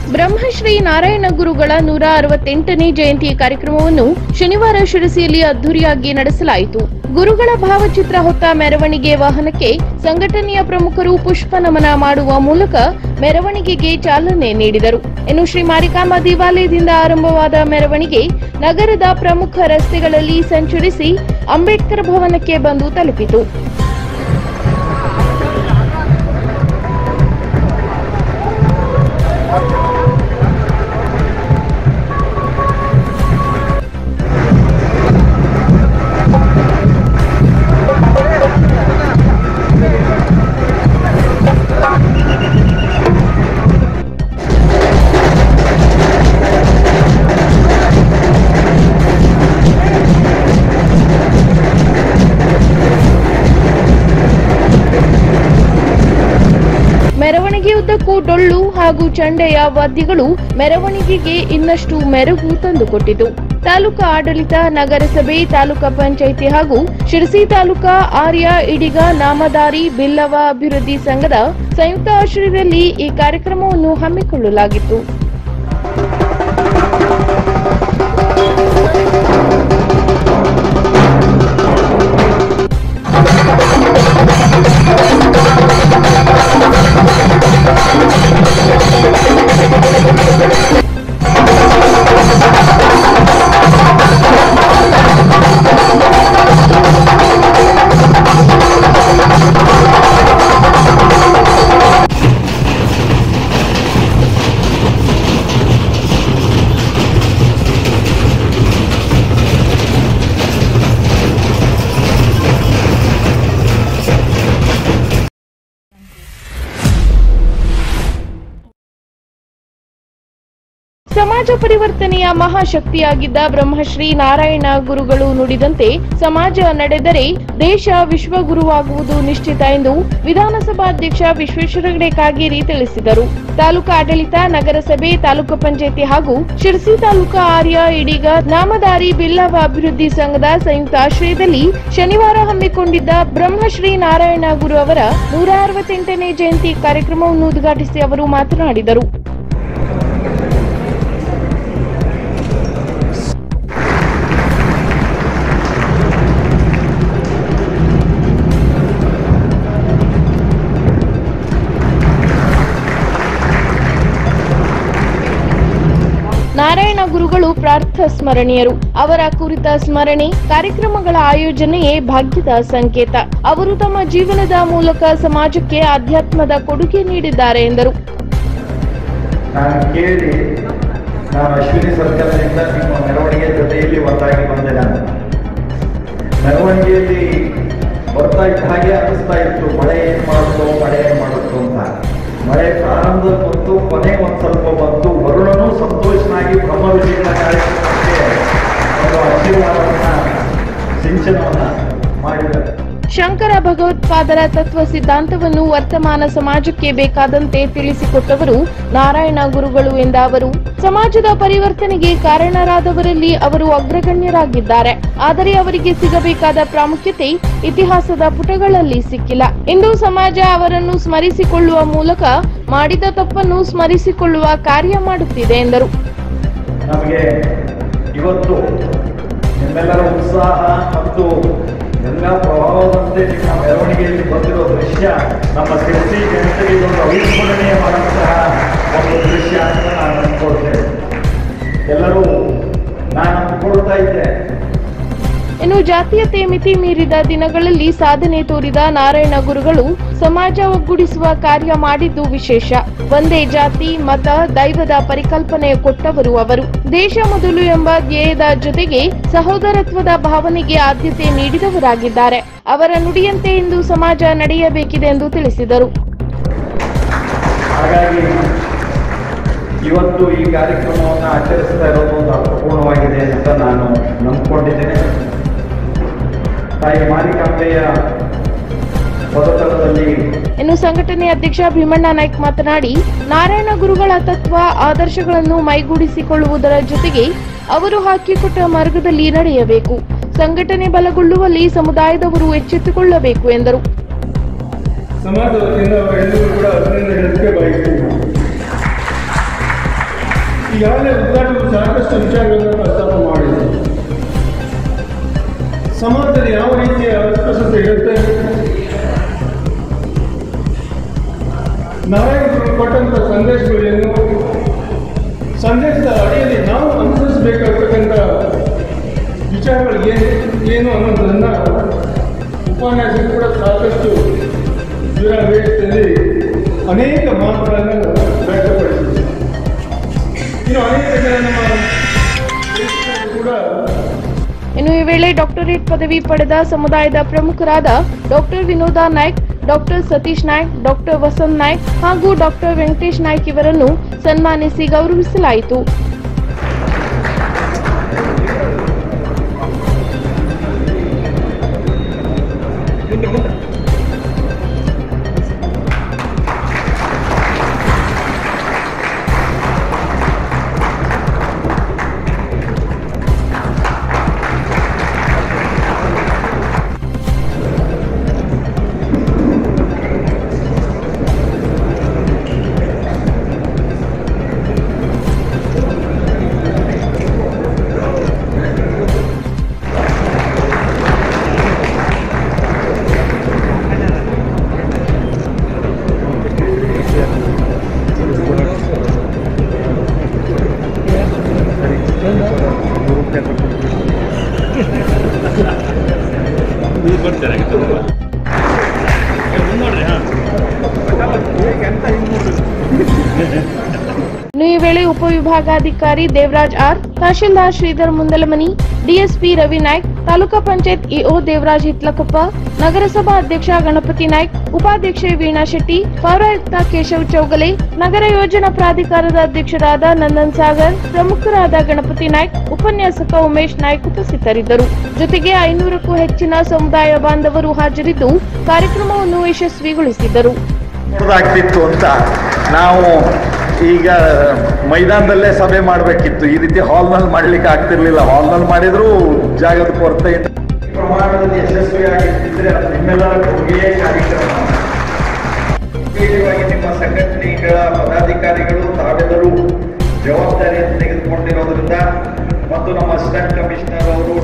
ಬ್ರಹ್ಮಶ್ರೀ ನಾರಾಯಣ ಗುರುಗಳ ನೂರ ಅರವತ್ತೆಂಟನೇ ಜಯಂತಿ ಕಾರ್ಯಕ್ರಮವನ್ನು ಶನಿವಾರ ಶಿರಸಿಯಲ್ಲಿ ಅದ್ದೂರಿಯಾಗಿ ನಡೆಸಲಾಯಿತು ಗುರುಗಳ ಭಾವಚಿತ್ರ ಹೊತ್ತ ಮೆರವಣಿಗೆ ವಾಹನಕ್ಕೆ ಸಂಘಟನೆಯ ಪ್ರಮುಖರು ಪುಷ್ಪ ನಮನ ಮಾಡುವ ಮೂಲಕ ಮೆರವಣಿಗೆಗೆ ಚಾಲನೆ ನೀಡಿದರು ಇನ್ನು ಶ್ರೀ ಮಾರಿಕಾಂಬಾ ದೇವಾಲಯದಿಂದ ಆರಂಭವಾದ ಮೆರವಣಿಗೆ ನಗರದ ಪ್ರಮುಖ ರಸ್ತೆಗಳಲ್ಲಿ ಸಂಚರಿಸಿ ಅಂಬೇಡ್ಕರ್ ಭವನಕ್ಕೆ ಬಂದು ತಲುಪಿತು ಮೆರವಣಿಗೆಯುದ್ದಕ್ಕೂ ಡೊಳ್ಳು ಹಾಗೂ ಚಂಡೆಯ ವಾದ್ಯಗಳು ಮೆರವಣಿಗೆಗೆ ಇನ್ನಷ್ಟು ಮೆರುಗು ತಂದುಕೊಟ್ಟಿತು ತಾಲೂಕಾ ಆಡಳಿತ ನಗರಸಭೆ ತಾಲೂಕಾ ಪಂಚಾಯಿತಿ ಹಾಗೂ ಶಿರಸಿ ತಾಲೂಕಾ ಆರ್ಯ ಇಡಿಗ ನಾಮದಾರಿ ಬಿಲ್ಲವ ಅಭಿವೃದ್ಧಿ ಸಂಘದ ಸಂಯುಕ್ತ ಆಶ್ರಯದಲ್ಲಿ ಈ ಕಾರ್ಯಕ್ರಮವನ್ನು ಹಮ್ಮಿಕೊಳ್ಳಲಾಗಿತ್ತು ಸಮಾಜ ಪರಿವರ್ತನೆಯ ಮಹಾಶಕ್ತಿಯಾಗಿದ್ದ ಬ್ರಹ್ಮಶ್ರೀ ನಾರಾಯಣ ಗುರುಗಳು ನುಡಿದಂತೆ ಸಮಾಜ ನಡೆದರೆ ದೇಶ ವಿಶ್ವಗುರುವಾಗುವುದು ನಿಶ್ಚಿತ ಎಂದು ವಿಧಾನಸಭಾಧ್ಯಕ್ಷ ವಿಶ್ವೇಶ್ವರ ಹೆಗಡೆ ಕಾಗೇರಿ ತಿಳಿಸಿದರು ತಾಲೂಕು ಆಡಳಿತ ನಗರಸಭೆ ತಾಲೂಕು ಪಂಚಾಯಿತಿ ಹಾಗೂ ಶಿರಸಿ ತಾಲೂಕು ಆರ್ಯ ಇದೀಗ ನಾಮದಾರಿ ಬಿಲ್ಲವ ಅಭಿವೃದ್ಧಿ ಸಂಘದ ಸಂಯುಕ್ತ ಆಶ್ರಯದಲ್ಲಿ ಶನಿವಾರ ಹಮ್ಮಿಕೊಂಡಿದ್ದ ಬ್ರಹ್ಮಶ್ರೀ ನಾರಾಯಣ ಗುರು ಅವರ ನೂರ ಅರವತ್ತೆಂಟನೇ ಜಯಂತಿ ಕಾರ್ಯಕ್ರಮವನ್ನು ಉದ್ಘಾಟಿಸಿ ಅವರು ಮಾತನಾಡಿದರು ನಾರಾಯಣ ಗುರುಗಳು ಪ್ರಾರ್ಥ ಸ್ಮರಣೀಯರು ಅವರ ಕುರಿತ ಸ್ಮರಣೆ ಕಾರ್ಯಕ್ರಮಗಳ ಆಯೋಜನೆಯೇ ಭಾಗ್ಯದ ಸಂಕೇತ ಅವರು ತಮ್ಮ ಜೀವನದ ಮೂಲಕ ಸಮಾಜಕ್ಕೆ ಆಧ್ಯಾತ್ಮದ ಕೊಡುಗೆ ನೀಡಿದ್ದಾರೆ ಎಂದರು ನಾನು ಕೇಳಿ ನಾನು ಅಶ್ವಿನಿ ಸರ್ಕಲ್ನಿಂದ ನಿಮ್ಮ ಮೆರವಣಿಗೆ ಜೊತೆಯಲ್ಲಿ ಒಂದಾಗಿ ಬಂದೆ ನಾನು ಮೆರವಣಿಗೆಯಲ್ಲಿ ಬರ್ತಾ ಇದ್ದ ಹಾಗೆ ಅನಿಸ್ತಾ ಇತ್ತು ಮಳೆ ಏನ್ ಮಾಡುತ್ತೋ ಮಳೆ ಏನ್ ಮಾಡುತ್ತೋ ಅಂತ ಮಳೆ ಪ್ರಾರಂಭದಲ್ಲಿ ಬಂತು ಕೊನೆಗೆ ಒಂದು ಸ್ವಲ್ಪ ಬಂತು ವರುಣನು ಸಂತೋಷನಾಗಿ ಬ್ರಹ್ಮ ವಿಷಯಗಳ ಕಾರ್ಯಕ್ರಮಕ್ಕೆ ಒಂದು ಆಶೀರ್ವಾದವನ್ನ ಸಿಂಚನವನ್ನ ಮಾಡಿದ್ದಾರೆ ಶಂಕರ ಭಗವತ್ಪಾದರ ತತ್ವ ಸಿದ್ಧಾಂತವನ್ನು ವರ್ತಮಾನ ಸಮಾಜಕ್ಕೆ ಬೇಕಾದಂತೆ ತಿಳಿಸಿಕೊಟ್ಟವರು ನಾರಾಯಣ ಗುರುಗಳು ಎಂದ ಅವರು ಸಮಾಜದ ಪರಿವರ್ತನೆಗೆ ಕಾರಣರಾದವರಲ್ಲಿ ಅವರು ಅಗ್ರಗಣ್ಯರಾಗಿದ್ದಾರೆ ಆದರೆ ಅವರಿಗೆ ಸಿಗಬೇಕಾದ ಪ್ರಾಮುಖ್ಯತೆ ಇತಿಹಾಸದ ಪುಟಗಳಲ್ಲಿ ಸಿಕ್ಕಿಲ್ಲ ಇಂದು ಸಮಾಜ ಅವರನ್ನು ಸ್ಮರಿಸಿಕೊಳ್ಳುವ ಮೂಲಕ ಮಾಡಿದ ತಪ್ಪನ್ನು ಸ್ಮರಿಸಿಕೊಳ್ಳುವ ಕಾರ್ಯ ಮಾಡುತ್ತಿದೆ ಎಂದರು ನಮಗೆ ಇವತ್ತು ನಿಮ್ಮೆಲ್ಲರ ಉತ್ಸಾಹ ಮತ್ತು ಎಲ್ಲ ಪ್ರಭಾವದಂತೆ ನಿಮ್ಮ ಮೆರವಣಿಗೆಯಲ್ಲಿ ಬಂದಿರೋ ದೃಶ್ಯ ನಮ್ಮ ಶಿರಸಿ ಜನತೆಗೆ ಇದೊಂದು ಅವಿಸ್ಮರಣೀಯವಾದಂತಹ ಒಂದು ದೃಶ್ಯ ಅಂತ ನಾನು ಅಂದ್ಕೊಳ್ತೇನೆ ಎಲ್ಲರೂ ನಾನು ಅಂದ್ಕೊಳ್ತಾ ಇದ್ದೆ ಇನ್ನು ಜಾತೀಯತೆ ಮಿತಿ ಮೀರಿದ ದಿನಗಳಲ್ಲಿ ಸಾಧನೆ ತೋರಿದ ನಾರಾಯಣ ಗುರುಗಳು ಸಮಾಜ ಒಗ್ಗೂಡಿಸುವ ಕಾರ್ಯ ಮಾಡಿದ್ದು ವಿಶೇಷ ಒಂದೇ ಜಾತಿ ಮತ ದೈವದ ಪರಿಕಲ್ಪನೆ ಕೊಟ್ಟವರು ಅವರು ದೇಶ ಮೊದಲು ಎಂಬ ಧ್ಯೇಯದ ಜೊತೆಗೆ ಸಹೋದರತ್ವದ ಭಾವನೆಗೆ ಆದ್ಯತೆ ನೀಡಿದವರಾಗಿದ್ದಾರೆ ಅವರ ನುಡಿಯಂತೆ ಇಂದು ಸಮಾಜ ನಡೆಯಬೇಕಿದೆ ಎಂದು ತಿಳಿಸಿದರು ಹಾಗಾಗಿ ಇವತ್ತು ಈ ಕಾರ್ಯಕ್ರಮವನ್ನು ಆಚರಿಸ್ತಾ ಇರೋದು ಒಂದು ಅರ್ಥಪೂರ್ಣವಾಗಿದೆ ಅಂತ ನಾನು ನಂಬ್ಕೊಂಡಿದ್ದೇನೆ ತಾಯಿ ಮಾರಿಕಾಂಬೆಯ ಪದತಲದಲ್ಲಿ ಇನ್ನು ಸಂಘಟನೆ ಅಧ್ಯಕ್ಷ ಭೀಮಣ್ಣ ನಾಯ್ಕ್ ಮಾತನಾಡಿ ನಾರಾಯಣ ಗುರುಗಳ ತತ್ವ ಆದರ್ಶಗಳನ್ನು ಮೈಗೂಡಿಸಿಕೊಳ್ಳುವುದರ ಜೊತೆಗೆ ಅವರು ಹಾಕಿಕೊಟ್ಟ ಮಾರ್ಗದಲ್ಲಿ ನಡೆಯಬೇಕು ಸಂಘಟನೆ ಬಲಗೊಳ್ಳುವಲ್ಲಿ ಸಮುದಾಯದವರು ಎಚ್ಚೆತ್ತುಕೊಳ್ಳಬೇಕು ಎಂದರು ಸಮಾಜದ ವತಿಯಿಂದ ಎಲ್ಲರೂ ಕೂಡ ಅದರಿಂದ ಹೇಳಕ್ಕೆ ಬಯಸ್ತೀವಿ ನಾವು. ಈಗಾಗಲೇ ಉದ್ಘಾಟನೆ ಸಾಕಷ್ಟು ವಿಚಾರಗಳನ್ನು ಪ್ರಸ್ತಾಪ ಮಾಡಿದೆ ಸಮಾಜದಲ್ಲಿ ಯಾವ ರೀತಿಯ ಅಸ್ಪೃಶ್ಯತೆ ಇರುತ್ತೆ ನಾರಾಯಣರು ಕೊಟ್ಟಂತ ಸಂದೇಶಗಳೇನು ಸಂದೇಶದ ಅಡಿಯಲ್ಲಿ ನಾವು ಅನುಸರಿಸಬೇಕಾಗ್ತಕ್ಕಂಥ ವಿಚಾರಗಳು ಏನು ಏನು ಅನ್ನೋದನ್ನ ಉಪನ್ಯಾಸಕರು ಕೂಡ ಸಾಕಷ್ಟು ವಿವರ ವೇದಿಕೆಯಲ್ಲಿ ಅನೇಕ ಮಾತುಗಳನ್ನು ವ್ಯಕ್ತಪಡಿಸಿದ್ದಾರೆ ಇನ್ನು ಅನೇಕ ಜನ ನಮ್ಮ ದೇಶದಲ್ಲಿ ಕೂಡ ಇನ್ನು ಈ ವೇಳೆ ಡಾಕ್ಟರೇಟ್ ಪದವಿ ಪಡೆದ ಸಮುದಾಯದ ಪ್ರಮುಖರಾದ doctor Vinoda Naik doctor Satish Naik doctor Vasanth Naik ಹಾಗೂ ಡಾಕ್ಟರ್ ವೆಂಕಟೇಶ್ ನಾಯ್ಕ್ ಇವರನ್ನು ಸನ್ಮಾನಿಸಿ ಗೌರವಿಸಲಾಯಿತು ಇನ್ನು ಈ ವೇಳೆ ಉಪವಿಭಾಗಾಧಿಕಾರಿ ದೇವರಾಜ್ ಆರ್ ತಹಶೀಲ್ದಾರ್ ಶ್ರೀಧರ್ ಮುಂದಲಮನಿ ಡಿಎಸ್ಪಿ ರವಿ ನಾಯ್ಕ್ ತಾಲೂಕಾ ಪಂಚಾಯತ್ ಇಒ ದೇವರಾಜ್ ಹಿತ್ಲಕಪ್ಪ ನಗರಸಭಾ ಅಧ್ಯಕ್ಷ ಗಣಪತಿ ನಾಯ್ಕ್ ಉಪಾಧ್ಯಕ್ಷೆ ವೀಣಾ ಶೆಟ್ಟಿ ಪೌರಾಯುಕ್ತ ಕೇಶವ್ ಚೌಗಲೆ ನಗರ ಯೋಜನಾ ಪ್ರಾಧಿಕಾರದ ಅಧ್ಯಕ್ಷರಾದ ನಂದನ್ ಸಾಗರ್ ಪ್ರಮುಖರಾದ ಗಣಪತಿ ನಾಯ್ಕ್ ಉಪನ್ಯಾಸಕ ಉಮೇಶ್ ನಾಯ್ಕ್ ಉಪಸ್ಥಿತರಿದ್ದರು ಜೊತೆಗೆ ಐನೂರಕ್ಕೂ ಹೆಚ್ಚಿನ ಸಮುದಾಯ ಬಾಂಧವರು ಹಾಜರಿದ್ದು ಕಾರ್ಯಕ್ರಮವನ್ನು ಯಶಸ್ವಿಗೊಳಿಸಿದರು ಆಗ್ತಿತ್ತು ಅಂತ ನಾವು ಈಗ ಮೈದಾನದಲ್ಲೇ ಸಭೆ ಮಾಡಬೇಕಿತ್ತು ಈ ರೀತಿ ಹಾಲ್ನಲ್ಲಿ ಮಾಡ್ಲಿಕ್ಕೆ ಆಗ್ತಿರ್ಲಿಲ್ಲ ಹಾಲ್ನಲ್ಲಿ ಮಾಡಿದ್ರು ಜಾಗದ ಕೊರತೆ ಇದೆ. ಪ್ರಮಾಣದಲ್ಲಿ ಯಶಸ್ವಿಯಾಗಿದ್ದಿದ್ರೆ ಅದು ನಿಮ್ಮೆಲ್ಲರ ಕೊಡುಗೆಯೇ ಕಾರ್ಯಕ್ರಮ ವಿಶೇಷವಾಗಿ ನಿಮ್ಮ ಸಂಘಟನೆಗಳ ಪದಾಧಿಕಾರಿಗಳು ತಾವೆಲ್ಲರೂ ಜವಾಬ್ದಾರಿಯನ್ನು ತೆಗೆದುಕೊಂಡಿರೋದ್ರಿಂದ ಮತ್ತು ನಮ್ಮ ಅಸಿಸ್ಟೆಂಟ್ ಕಮಿಷನರ್ ಅವರು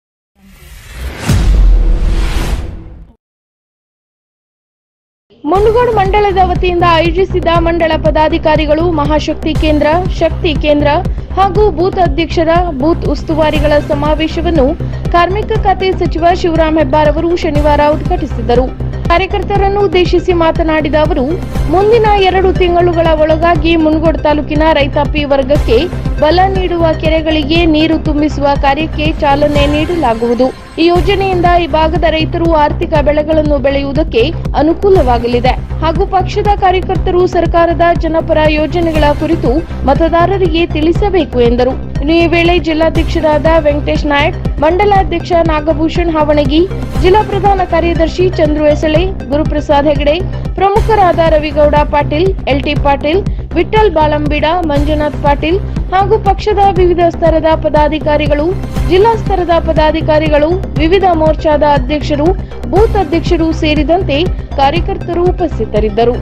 ಮುಂಡಗೋಡು ಮಂಡಳದ ವತಿಯಿಂದ ಆಯೋಜಿಸಿದ ಮಂಡಳ ಪದಾಧಿಕಾರಿಗಳು ಮಹಾಶಕ್ತಿ ಕೇಂದ್ರ ಶಕ್ತಿ ಕೇಂದ್ರ ಹಾಗೂ ಬೂತ್ ಅಧ್ಯಕ್ಷರ ಬೂತ್ ಉಸ್ತುವಾರಿಗಳ ಸಮಾವೇಶವನ್ನು ಕಾರ್ಮಿಕ ಖಾತೆ ಸಚಿವ ಶಿವರಾಂ ಹೆಬ್ಬಾರ್ ಅವರು ಶನಿವಾರ ಉದ್ಘಾಟಿಸಿದರು ಕಾರ್ಯಕರ್ತರನ್ನು ಉದ್ದೇಶಿಸಿ ಮಾತನಾಡಿದ ಅವರು ಮುಂದಿನ ಎರಡು ತಿಂಗಳುಗಳ ಒಳಗಾಗಿ ಮುನಗೋಡು ತಾಲೂಕಿನ ರೈತಾಪಿ ವರ್ಗಕ್ಕೆ ಬಲ ನೀಡುವ ಕೆರೆಗಳಿಗೆ ನೀರು ತುಂಬಿಸುವ ಕಾರ್ಯಕ್ಕೆ ಚಾಲನೆ ನೀಡಲಾಗುವುದು ಈ ಯೋಜನೆಯಿಂದ ಈ ಭಾಗದ ರೈತರು ಆರ್ಥಿಕ ಬೆಳೆಗಳನ್ನು ಬೆಳೆಯುವುದಕ್ಕೆ ಅನುಕೂಲವಾಗಲಿದೆ ಹಾಗೂ ಪಕ್ಷದ ಕಾರ್ಯಕರ್ತರು ಸರ್ಕಾರದ ಜನಪರ ಯೋಜನೆಗಳ ಕುರಿತು ಮತದಾರರಿಗೆ ತಿಳಿಸಬೇಕು ಎಂದರು ಇನ್ನು ಈ ವೇಳೆ ಜಿಲ್ಲಾಧ್ಯಕ್ಷರಾದ ವೆಂಕಟೇಶ್ ನಾಯಕ್ ಮಂಡಲಾಧ್ಯಕ್ಷ ನಾಗಭೂಷಣ್ ಹಾವಣಗಿ ಜಿಲ್ಲಾ ಪ್ರಧಾನ ಕಾರ್ಯದರ್ಶಿ ಚಂದ್ರು ಎಸಳೆ ಗುರುಪ್ರಸಾದ್ ಹೆಗಡೆ ಪ್ರಮುಖರಾದ ರವಿಗೌಡ ಪಾಟೀಲ್ ಎಲ್ಟಿ ಪಾಟೀಲ್ ವಿಠಲ್ ಬಾಳಂಬಿಡ ಮಂಜುನಾಥ್ ಪಾಟೀಲ್ ಹಾಗೂ ಪಕ್ಷದ ವಿವಿಧ ಸ್ತರದ ಪದಾಧಿಕಾರಿಗಳು ಜಿಲ್ಲಾ ಸ್ತರದ ಪದಾಧಿಕಾರಿಗಳು ವಿವಿಧ ಮೋರ್ಚಾದ ಅಧ್ಯಕ್ಷರು ಬೂತ್ ಅಧ್ಯಕ್ಷರು ಸೇರಿದಂತೆ ಕಾರ್ಯಕರ್ತರು ಉಪಸ್ಥಿತರಿದ್ದರು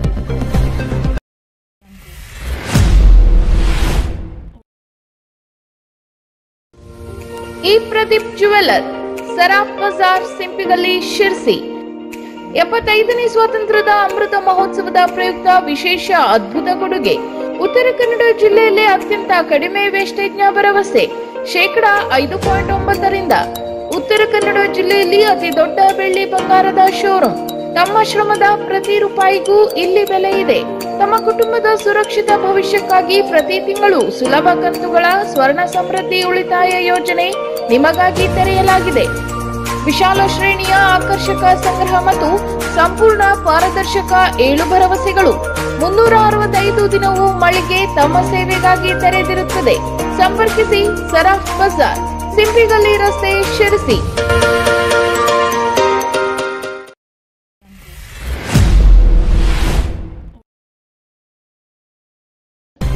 ಈ ಪ್ರದೀಪ್ ಜುವೆಲ್ಲರ್ ಸರಾಫ್ ಬಜಾರ್ ಸಿಂಪಿಗಲ್ಲಿ ಶಿರ್ಸಿ ಎಪ್ಪತ್ತೈದನೇ ಸ್ವಾತಂತ್ರ್ಯದ ಅಮೃತ ಮಹೋತ್ಸವದ ಪ್ರಯುಕ್ತ ವಿಶೇಷ ಅದ್ಭುತ ಕೊಡುಗೆ ಉತ್ತರ ಕನ್ನಡ ಜಿಲ್ಲೆಯಲ್ಲಿ ಅತ್ಯಂತ ಕಡಿಮೆ ವೇಸ್ಟೇಜ್ನ ಭರವಸೆ ಶೇಕಡ ಐದು ಪಾಯಿಂಟ್ ಒಂಬತ್ತರಿಂದ ಉತ್ತರ ಕನ್ನಡ ಜಿಲ್ಲೆಯಲ್ಲಿ ಅತಿ ದೊಡ್ಡ ಬೆಳ್ಳಿ ಬಂಗಾರದ ಶೋರೂಮ್ ತಮ್ಮ ಶ್ರಮದ ಪ್ರತಿ ರೂಪಾಯಿಗೂ ಇಲ್ಲಿ ಬೆಲೆ ಇದೆ ತಮ್ಮ ಕುಟುಂಬದ ಸುರಕ್ಷಿತ ಭವಿಷ್ಯಕ್ಕಾಗಿ ಪ್ರತಿ ತಿಂಗಳು ಸುಲಭ ಕಂತುಗಳ ಸ್ವರ್ಣ ಸಮೃದ್ಧಿ ಉಳಿತಾಯ ಯೋಜನೆ ನಿಮಗಾಗಿ ತೆರೆಯಲಾಗಿದೆ ವಿಶಾಲ ಶ್ರೇಣಿಯ ಆಕರ್ಷಕ ಸಂಗ್ರಹ ಮತ್ತು ಸಂಪೂರ್ಣ ಪಾರದರ್ಶಕ ಏಳು ಭರವಸೆಗಳು ಮುನ್ನೂರ ಅರವತ್ತೈದು ದಿನವೂ ಮಳಿಗೆ ತಮ್ಮ ಸೇವೆಗಾಗಿ ತೆರೆದಿರುತ್ತದೆ ಸಂಪರ್ಕಿಸಿ ಸರಾಫ್ ಬಜಾರ್ ಸಿಂಪಿಗಲ್ಲಿ ರಸ್ತೆ ಶಿರಸಿ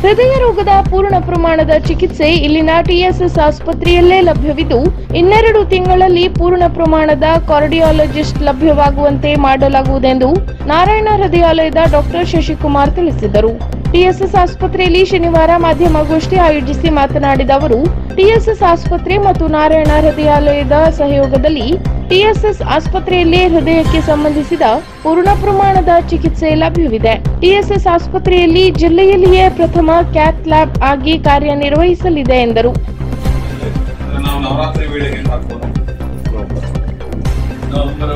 ಹೃದಯ ರೋಗದ ಪೂರ್ಣ ಪ್ರಮಾಣದ ಚಿಕಿತ್ಸೆ ಇಲ್ಲಿನ ಟಿಎಸ್ಎಸ್ ಆಸ್ಪತ್ರೆಯಲ್ಲೇ ಲಭ್ಯವಿದ್ದು ಇನ್ನೆರಡು ತಿಂಗಳಲ್ಲಿ ಪೂರ್ಣ ಪ್ರಮಾಣದ ಕಾರ್ಡಿಯಾಲಜಿಸ್ಟ್ ಲಭ್ಯವಾಗುವಂತೆ ಮಾಡಲಾಗುವುದೆಂದು ನಾರಾಯಣ ಹೃದಯಾಲಯದ ಡಾಕ್ಟರ್ ಶಶಿಕುಮಾರ್ ತಿಳಿಸಿದರು ಟಿಎಸ್ಎಸ್ ಆಸ್ಪತ್ರೆಯಲ್ಲಿ ಶನಿವಾರ ಮಾಧ್ಯಮಗೋಷ್ಠಿ ಆಯೋಜಿಸಿ ಮಾತನಾಡಿದ ಅವರು ಟಿಎಸ್ಎಸ್ ಆಸ್ಪತ್ರೆ ಮತ್ತು ನಾರಾಯಣ ಹೃದಯಾಲಯದ ಸಹಯೋಗದಲ್ಲಿ ಟಿಎಸ್ಎಸ್ ಆಸ್ಪತ್ರೆಯಲ್ಲಿ ಹೃದಯಕ್ಕೆ ಸಂಬಂಧಿಸಿದ ಪೂರ್ಣ ಪ್ರಮಾಣದ ಚಿಕಿತ್ಸೆ ಲಭ್ಯವಿದೆ ಟಿಎಸ್ಎಸ್ ಆಸ್ಪತ್ರೆಯಲ್ಲಿ ಜಿಲ್ಲೆಯಲ್ಲಿಯೇ ಪ್ರಥಮ ಕ್ಯಾತ್ ಲ್ಯಾಬ್ ಆಗಿ ಕಾರ್ಯನಿರ್ವಹಿಸಲಿದೆ ಎಂದರು ನಾವು ನವರಾತ್ರಿ ವೇಳೆಗೆ ಹಾಕ್ಬೋದು ನವೆಂಬರ್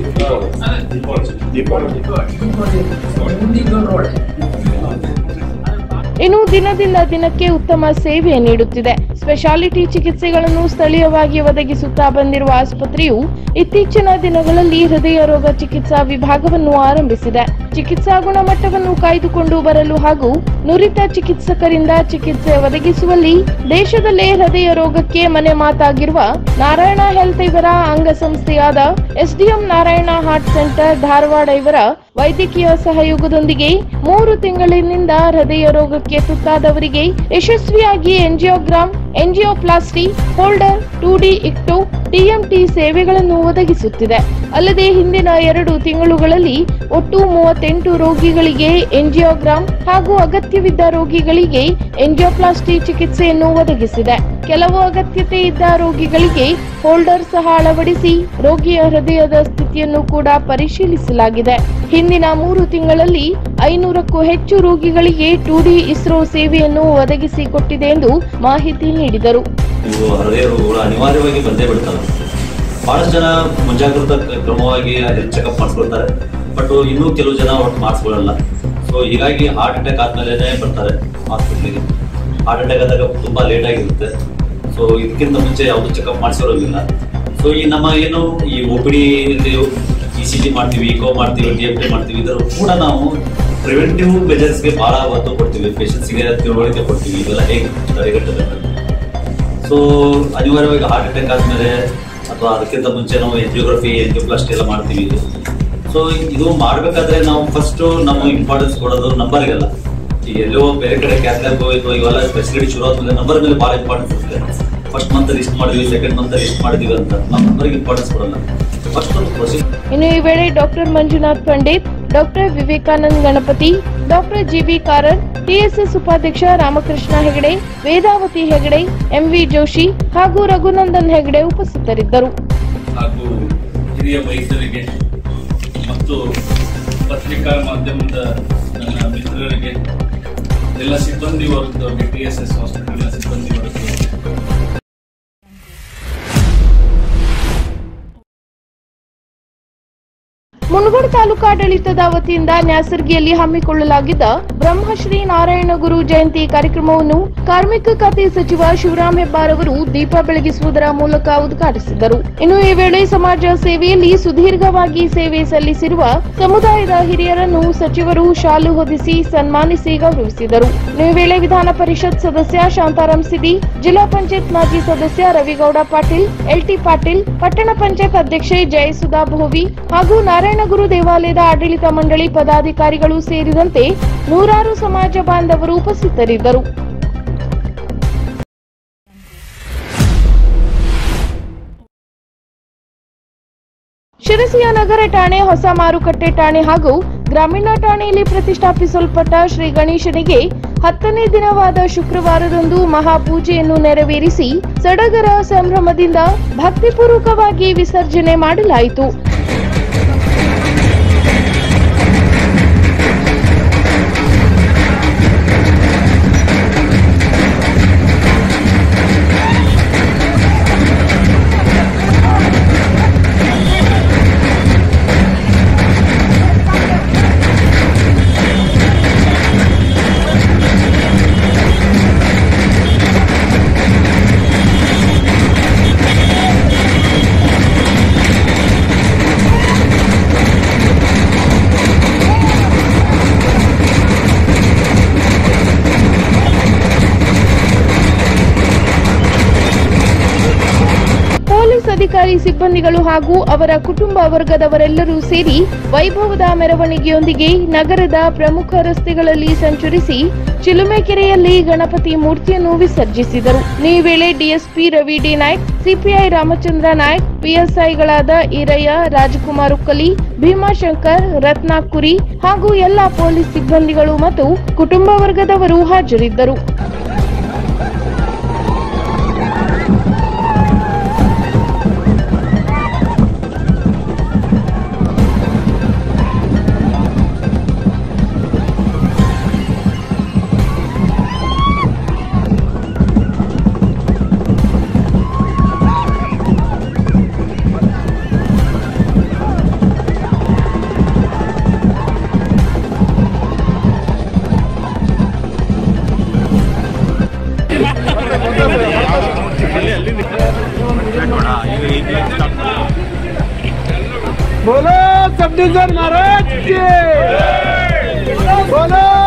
ಇನ್ನು ದಿನದಿಂದ ದಿನಕ್ಕೆ ಉತ್ತಮ ಸೇವೆ ನೀಡುತ್ತಿದೆ ಸ್ಪೆಷಾಲಿಟಿ ಚಿಕಿತ್ಸೆಗಳನ್ನು ಸ್ಥಳೀಯವಾಗಿ ಒದಗಿಸುತ್ತಾ ಬಂದಿರುವ ಆಸ್ಪತ್ರೆಯು ಇತ್ತೀಚಿನ ದಿನಗಳಲ್ಲಿ ಹೃದಯ ರೋಗ ಚಿಕಿತ್ಸಾ ವಿಭಾಗವನ್ನು ಆರಂಭಿಸಿದೆ ಚಿಕಿತ್ಸಾ ಗುಣಮಟ್ಟವನ್ನು ಕಾಯ್ದುಕೊಂಡು ಬರಲು ಹಾಗೂ ನುರಿತ ಚಿಕಿತ್ಸಕರಿಂದ ಚಿಕಿತ್ಸೆ ಒದಗಿಸುವಲ್ಲಿ ದೇಶದಲ್ಲೇ ಹೃದಯ ರೋಗಕ್ಕೆ ಮನೆ ಮಾತಾಗಿರುವ ನಾರಾಯಣ ಹೆಲ್ತ್ ಇವರ ಅಂಗಸಂಸ್ಥೆಯಾದ ಎಸ್ಡಿಎಂ ನಾರಾಯಣ ಹಾರ್ಟ್ ಸೆಂಟರ್ ಧಾರವಾಡ ಇವರ ವೈದ್ಯಕೀಯ ಸಹಯೋಗದೊಂದಿಗೆ ಮೂರು ತಿಂಗಳಿನಿಂದ ಹೃದಯ ರೋಗಕ್ಕೆ ತುತ್ತಾದವರಿಗೆ ಯಶಸ್ವಿಯಾಗಿ angiogram angioplasty Holter two D ಇಕ್ಟೋ ಟಿಎಂಟಿ ಸೇವೆಗಳನ್ನು ಒದಗಿಸುತ್ತಿದೆ ಅಲ್ಲದೆ ಹಿಂದಿನ ಎರಡು ತಿಂಗಳುಗಳಲ್ಲಿ ಒಟ್ಟು ಮೂವತ್ತೆಂಟು ರೋಗಿಗಳಿಗೆ ಎಂಜಿಯೋಗ್ರಾಮ್ ಹಾಗೂ ಅಗತ್ಯವಿದ್ದ ರೋಗಿಗಳಿಗೆ ಎಂಜಿಯೋಪ್ಲಾಸ್ಟಿ ಚಿಕಿತ್ಸೆಯನ್ನು ಒದಗಿಸಿದೆ ಕೆಲವು ಅಗತ್ಯತೆ ಇದ್ದ ರೋಗಿಗಳಿಗೆ ಹೋಲ್ಡರ್ ಸಹ ಅಳವಡಿಸಿ ರೋಗಿಯ ಹೃದಯದ ಸ್ಥಿತಿಯನ್ನು ಕೂಡ ಪರಿಶೀಲಿಸಲಾಗಿದೆ ಹಿಂದಿನ ಮೂರು ತಿಂಗಳಲ್ಲಿ ಐನೂರಕ್ಕೂ ಹೆಚ್ಚು ರೋಗಿಗಳಿಗೆ ಟೂ ಡಿ ಇಸ್ರೋ ಸೇವೆಯನ್ನು ಒದಗಿಸಿಕೊಟ್ಟಿದೆ ಎಂದು ಮಾಹಿತಿ ನೀಡಿದರು ಇವು ಹೃದಯ ರೋಗಗಳು ಅನಿವಾರ್ಯವಾಗಿ ಬಂದೇ ಬಿಡ್ತವೆ ಬಹಳಷ್ಟು ಜನ ಮುಂಜಾಗ್ರತಾ ಕ್ರಮವಾಗಿ ಚೆಕಪ್ ಮಾಡಿಸ್ಕೊಳ್ತಾರೆ ಬಟ್ ಇನ್ನೂ ಕೆಲವು ಜನ ಒಟ್ಟು ಮಾಡಿಸ್ಕೊಳ್ಳಲ್ಲ ಸೊ ಹೀಗಾಗಿ ಹಾರ್ಟ್ ಅಟ್ಯಾಕ್ ಆದ್ಮೇಲೆ ಬರ್ತಾರೆ ಹಾಸ್ಪಿಟ್ಲಿಗೆ ಹಾರ್ಟ್ ಅಟ್ಯಾಕ್ ಆದಾಗ ತುಂಬಾ ಲೇಟ್ ಆಗಿರುತ್ತೆ ಸೊ ಇದಕ್ಕಿಂತ ಮುಂಚೆ ಯಾವುದು ಚೆಕಪ್ ಮಾಡಿಸಿರೋದಿಲ್ಲ ಸೊ ಈ ನಮ್ಮ ಏನು ಈ O P D E C G ಮಾಡ್ತೀವಿ ಇಕೋ ಮಾಡ್ತೀವಿ ಟಿ ಎಫ್ ಟಿ ಮಾಡ್ತೀವಿ ಇದರ ಕೂಡ ನಾವು ಪ್ರಿವೆಂಟಿವ್ ಮೆಜರ್ಸ್ಗೆ ಬಹಳ ಒತ್ತು ಕೊಡ್ತೀವಿ ಪೇಷಂಟ್ಸ್ಗೆ ತಿಳುವಳಿಕೆ ಕೊಡ್ತೀವಿ ಇದೆಲ್ಲ ಹೇಗೆ ತಡೆಗಟ್ಟಬೇಕು ಸೊ ಅನಿವಾರ್ಯವಾಗಿ ಹಾರ್ಟ್ ಅಟ್ಯಾಕ್ ಆದ್ಮೇಲೆ ಅಥವಾ ಅದಕ್ಕಿಂತ ಮುಂಚೆ ನಾವು ಎಂಜಿಯೋಗ್ರಫಿ ಎಂಜಿಯೋಪ್ಲಾಸ್ಟಿ ಎಲ್ಲ ಮಾಡ್ತೀವಿ ಸೊ ಇದು ಮಾಡ್ಬೇಕಾದ್ರೆ ನಾವು ಫಸ್ಟ್ ನಾವು ಇಂಪಾರ್ಟೆನ್ಸ್ ಕೊಡೋದು ನಂಬರ್ಗೆಲ್ಲ ಈಗ ಎಲ್ಲೋ ಬೇರೆ ಕಡೆ ಕ್ಯಾತ್ಲಾಬ್ ಅಥವಾ ಇವೆಲ್ಲ ಫೆಸಿಲಿಟಿ ಶುರು ಆದ್ಮೇಲೆ ನಂಬರ್ ಮೇಲೆ ಭಾಳ ಇಂಪಾರ್ಟೆನ್ಸ್ ಇರುತ್ತೆ ಫಸ್ಟ್ ಮಂತ್ ಲಿಸ್ಟ್ ಮಾಡಿದ್ವಿ ಸೆಕೆಂಡ್ ಮಂತ್ ಲಿಸ್ಟ್ ಮಾಡಿದೀವಿ ಅಂತ ನಾವು ನಂಬರ್ಗೆ ಇಂಪಾರ್ಟೆನ್ಸ್ ಕೊಡಲ್ಲ ಫಸ್ಟ್ ಒಂದು ಪ್ರೊಸೀಜರ್ ಇನ್ನು ಈ ವೇಳೆ doctor Manjunath Pandit doctor Vivekanand Ganapati doctor GB Karar TSS ಉಪಾಧ್ಯಕ್ಷ ರಾಮಕೃಷ್ಣ ಹೆಗಡೆ ವೇದಾವತಿ ಹೆಗಡೆ ಎಂವಿ ಜೋಶಿ ಹಾಗೂ ರಘುನಂದನ್ ಹೆಗಡೆ ಉಪಸ್ಥಿತರಿದ್ದರು ಹಾಗೂ ಹಿರಿಯ ವೈದ್ಯರಿಗೆ ಮತ್ತು ಪತ್ರಿಕಾ ಮಾಧ್ಯಮದ ನನ್ನ ಮಿತ್ರರಿಗೆ ಎಲ್ಲ ಸಿಬ್ಬಂದಿ ವರ್ಗದವರಿಗೆ ಟಿ ಎಸ್ ಎಸ್ ಹಾಸ್ಪಿಟಲ್ನ ಸಿಬ್ಬಂದಿ ವರ್ಗದವರಿಗೆ ಮುನಗೋಡು ತಾಲೂಕಾಡಳಿತದ ವತಿಯಿಂದ ನ್ಯಾಸರ್ಗಿಯಲ್ಲಿ ಹಮ್ಮಿಕೊಳ್ಳಲಾಗಿದ್ದ ಬ್ರಹ್ಮಶ್ರೀ ನಾರಾಯಣ ಗುರು ಜಯಂತಿ ಕಾರ್ಯಕ್ರಮವನ್ನು ಕಾರ್ಮಿಕ ಖಾತೆ ಸಚಿವ ಶಿವರಾಂ ಹೆಬ್ಬಾರ್ ಅವರು ದೀಪ ಬೆಳಗಿಸುವುದರ ಮೂಲಕ ಉದ್ಘಾಟಿಸಿದರು ಇನ್ನು ಈ ವೇಳೆ ಸಮಾಜ ಸೇವೆಯಲ್ಲಿ ಸುದೀರ್ಘವಾಗಿ ಸೇವೆ ಸಲ್ಲಿಸಿರುವ ಸಮುದಾಯದ ಹಿರಿಯರನ್ನು ಸಚಿವರು ಶಾಲು ಹೊದಿಸಿ ಸನ್ಮಾನಿಸಿ ಗೌರವಿಸಿದರು ಇನ್ನು ಈ ವೇಳೆ ವಿಧಾನ ಪರಿಷತ್ ಸದಸ್ಯ ಶಾಂತಾರಾಂ ಸಿದಿ ಜಿಲ್ಲಾ ಪಂಚಾಯತ್ ಮಾಜಿ ಸದಸ್ಯ ರವಿಗೌಡ ಪಾಟೀಲ್ ಎಲ್ಟಿ ಪಾಟೀಲ್ ಪಟ್ಟಣ ಪಂಚಾಯತ್ ಅಧ್ಯಕ್ಷೆ ಜಯಸುಧಾ ಭೋವಿ ಹಾಗೂ ನಾರಾಯಣಗುರು ದೇವಾಲಯದ ಆಡಳಿತ ಮಂಡಳಿ ಪದಾಧಿಕಾರಿಗಳು ಸೇರಿದಂತೆ ನೂರಾರು ಸಮಾಜ ಬಾಂಧವರು ಉಪಸ್ಥಿತರಿದ್ದರು ಶಿರಸಿಯ ನಗರ ಠಾಣೆ ಹೊಸ ಮಾರುಕಟ್ಟೆ ಠಾಣೆ ಹಾಗೂ ಗ್ರಾಮೀಣ ಠಾಣೆಯಲ್ಲಿ ಪ್ರತಿಷ್ಠಾಪಿಸಲ್ಪಟ್ಟ ಶ್ರೀ ಗಣೇಶನಿಗೆ ಹತ್ತನೇ ದಿನವಾದ ಶುಕ್ರವಾರದಂದು ಮಹಾಪೂಜೆಯನ್ನು ನೆರವೇರಿಸಿ ಸಡಗರ ಸಂಭ್ರಮದಿಂದ ಭಕ್ತಿಪೂರ್ವಕವಾಗಿ ವಿಸರ್ಜನೆ ಮಾಡಲಾಯಿತು ಜಿಲ್ಲಾಧಿಕಾರಿ ಸಿಬ್ಬಂದಿಗಳು ಹಾಗೂ ಅವರ ಕುಟುಂಬ ವರ್ಗದವರೆಲ್ಲರೂ ಸೇರಿ ವೈಭವದ ಮೆರವಣಿಗೆಯೊಂದಿಗೆ ನಗರದ ಪ್ರಮುಖ ರಸ್ತೆಗಳಲ್ಲಿ ಸಂಚರಿಸಿ ಚಿಲುಮೆಕೆರೆಯಲ್ಲಿ ಗಣಪತಿ ಮೂರ್ತಿಯನ್ನು ವಿಸರ್ಜಿಸಿದರು ಈ ವೇಳೆ ಡಿಎಸ್ಪಿ ರವಿ ಡಿ ನಾಯ್ಕ್ ಸಿಪಿಐ ರಾಮಚಂದ್ರ ನಾಯ್ಕ್ ಪಿಎಸ್ಐಗಳಾದ ಈರಯ್ಯ ರಾಜಕುಮಾರ್ ಉಕ್ಕಲಿ ಭೀಮಾಶಂಕರ್ ರತ್ನಾಕುರಿ ಹಾಗೂ ಎಲ್ಲಾ ಪೊಲೀಸ್ ಸಿಬ್ಬಂದಿಗಳು ಮತ್ತು ಕುಟುಂಬ ವರ್ಗದವರು ಹಾಜರಿದ್ದರು बोलो सब डिवीजन महाराज की बोलो